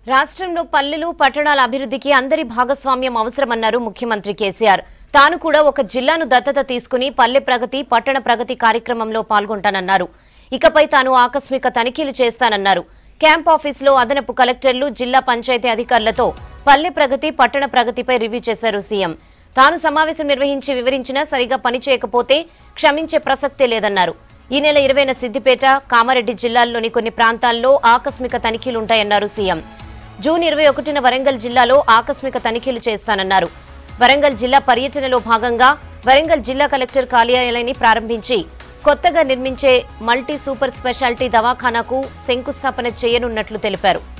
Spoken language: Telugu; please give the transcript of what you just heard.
రాష్ట్రంలో పల్లెలు పట్టణాల అభివృద్ధికి అందరి భాగస్వామ్యం అవసరమన్నారు ముఖ్యమంత్రి కేసీఆర్ తాను కూడా ఒక జిల్లాను దత్తత తీసుకుని పల్లె ప్రగతి పట్టణ ప్రగతి కార్యక్రమంలో పాల్గొంటానన్నారు ఇకపై తాను ఆకస్మిక తనిఖీలు చేస్తానన్నారు క్యాంప్ ఆఫీసులో అదనపు కలెక్టర్లు జిల్లా పంచాయతీ అధికారులతో పల్లె ప్రగతి పట్టణ ప్రగతిపై రివ్యూ చేశారు సీఎం తాను సమావేశం నిర్వహించి వివరించినా సరిగా పనిచేయకపోతే క్షమించే ప్రసక్తే లేదన్నారు ఈ నెల ఇరవైన సిద్దిపేట కామారెడ్డి జిల్లాల్లోని కొన్ని ప్రాంతాల్లో ఆకస్మిక తనిఖీలుంటాయన్నారు సీఎం జూన్ ఇరవై ఒకటిన వరంగల్ జిల్లాలో ఆకస్మిక తనిఖీలు చేస్తానన్నారు వరంగల్ జిల్లా పర్యటనలో భాగంగా వరంగల్ జిల్లా కలెక్టర్ కార్యాలయాన్ని ప్రారంభించి కొత్తగా నిర్మించే మల్టీ సూపర్ స్పెషాలిటీ దవాఖానాకు శంకుస్థాపన చేయనున్నట్లు తెలిపారు